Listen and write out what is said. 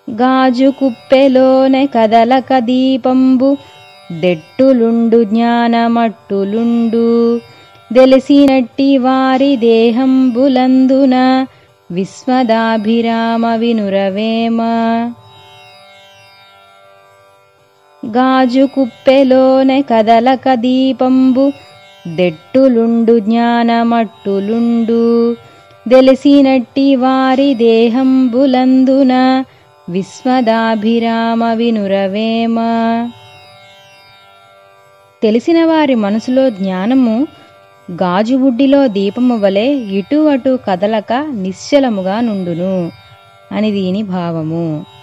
గాజు కుప్పెలోనే కదలక దీపంబు దెట్టులుండు జ్ఞానమట్టులుండు దెలిసినట్టి వారి దేహంబులందున విశ్వదాభిరామ వినురవేమ గాజు కుప్పెలోనే కదలక దీపంబు దెట్టులుండు జ్ఞానమట్టులుండు దెలిసినట్టి వారి దేహంబులందున విశ్వదాభిరామ వినురవేమ తెలిసిన వారి మనసులో జ్ఞానము గాజుబుడ్డిలో దీపము వలె ఇటు అటు కదలక నిశ్చలముగా నుండును అని దీని భావము